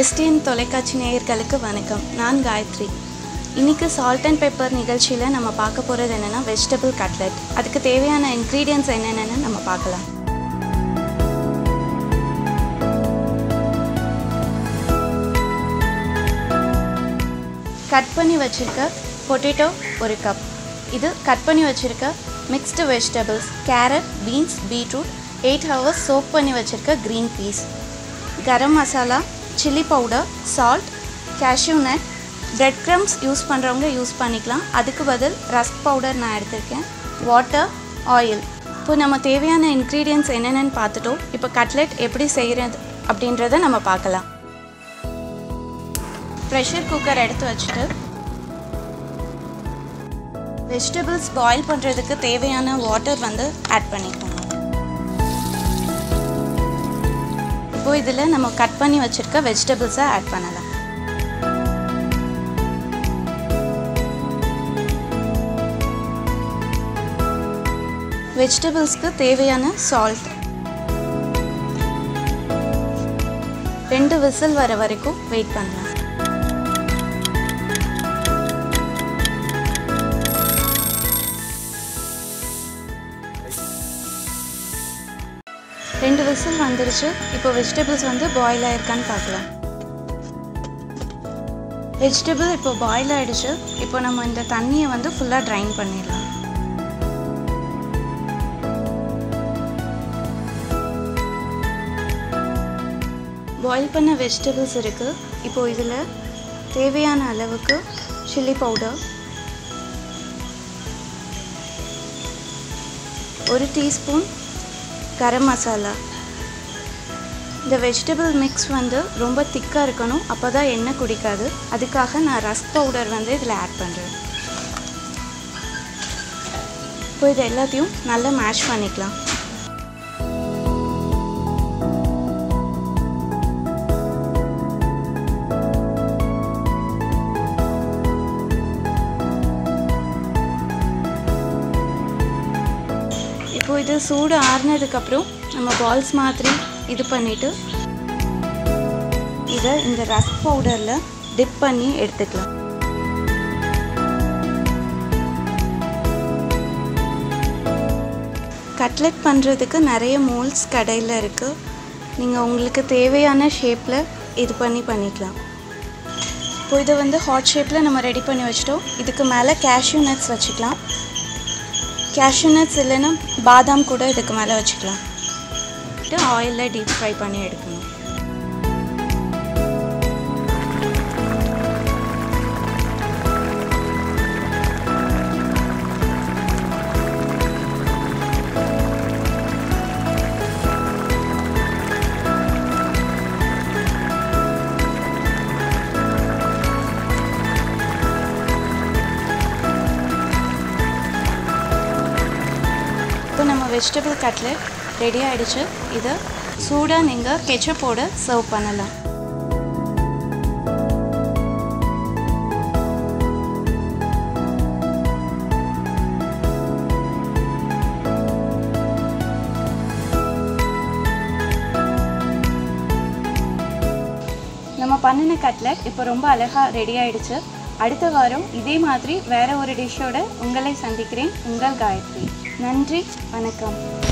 STN தொலைக்காட்சி நேயர்களுக்கு வணக்கம் நான் காயத்ரி இன்றைக்கி சால்ட் அண்ட் பெப்பர் நிகழ்ச்சியில் நம்ம பார்க்க போகிறது என்னென்னா வெஜிடபிள் கட்லெட் அதுக்கு தேவையான இன்க்ரீடியன்ட்ஸ் என்னென்னு நம்ம பார்க்கலாம் கட் பண்ணி வச்சுருக்க பொட்டேட்டோ ஒரு கப் இது கட் பண்ணி வச்சுருக்க mixed vegetables carrot beans beetroot eight hours soak பண்ணி வச்சுருக்க green peas garam masala chilli powder salt cashew nut bread crumbs use பண்ணுறவங்க யூஸ் பண்ணிக்கலாம் அதுக்கு பதில் ரஸ்க் பவுடர் நான் எடுத்திருக்கேன் வாட்டர் ஆயில் இப்போ நம்ம தேவையான இன்க்ரீடியன்ட்ஸ் என்னென்னு பார்த்துட்டோம் இப்போ கட்லெட் எப்படி செய்கிறது அப்படின்றத நம்ம பார்க்கலாம் ப்ரெஷர் குக்கர் எடுத்து வச்சுட்டு வெஜிடபிள்ஸ் பாயில் பண்ணுறதுக்கு தேவையான வாட்டர் வந்து ஆட் பண்ணிக்கோங்க இப்போ இதில் நம்ம கட் பண்ணி வச்சுருக்க வெஜிடபிள்ஸை ஆட் பண்ணலாம் வெஜிடபிள்ஸ்க்கு தேவையான சால்ட் ரெண்டு விசில் வர வரைக்கும் வெயிட் பண்ணலாம் ரெண்டு விசில் வந்துருச்சு இப்போ வெஜிடபிள்ஸ் வந்து பாயில் ஆயிருக்கான்னு பார்க்கலாம் வெஜிடபிள் இப்போ பாயில் ஆயிடுச்சு இப்போ நம்ம இந்த தண்ணியை வந்து ஃபுல்லாக ட்ரைன் பண்ணிடலாம் பாயில் பண்ண வெஜிடபிள்ஸ் இருக்குது இப்போது இதில் தேவையான அளவுக்கு சில்லி பவுடர் ஒரு டீஸ்பூன் கரம் மசாலா இந்த வெஜிடபிள் மிக்ஸ் வந்து ரொம்ப திக்காக இருக்கணும் அப்போ தான் எண்ணெய் குடிக்காது அதுக்காக நான் ரஸ்க் பவுடர் வந்து இதில் ஆட் பண்ணுறேன் இப்போ இது எல்லாத்தையும் நல்லா மேஷ் பண்ணிக்கலாம் இப்போ இது சூடு ஆறுனதுக்கப்புறம் நம்ம பால்ஸ் மாதிரி இது பண்ணிவிட்டு இதை இந்த ரஸ்க் பவுடரில் டிப் பண்ணி எடுத்துக்கலாம் கட்லெட் பண்ணுறதுக்கு நிறைய மோல்ஸ் கடையில் இருக்குது நீங்கள் உங்களுக்கு தேவையான ஷேப்பில் இது பண்ணி பண்ணிக்கலாம் இப்போ இதை வந்து ஹாட் ஷேப்பில் நம்ம ரெடி பண்ணி வச்சிட்டோம் இதுக்கு மேலே கேஷ்யூ நட்ஸ் வச்சுக்கலாம் கேஷ்யூ நட்ஸ் இல்லைன்னா பாதாம் கூட இதுக்கு மேலே வச்சுக்கலாம் ஆயிலில் டீப் ஃப்ரை பண்ணி எடுக்கணும் இப்போ நம்ம வெஜிடபிள் கட்லெட் ரெடி ஆகிடுச்சு இதை சூடாக நீங்கள் கெச்சப்போடு சர்வ் பண்ணலாம் நம்ம பண்ணின கட்லெட் இப்போ ரொம்ப அழகாக ரெடி ஆயிடுச்சு அடுத்த வாரம் இதே மாதிரி வேற ஒரு டிஷ்ஷோட உங்களை சந்திக்கிறேன் உங்கள் காயத்ரி நன்றி வணக்கம்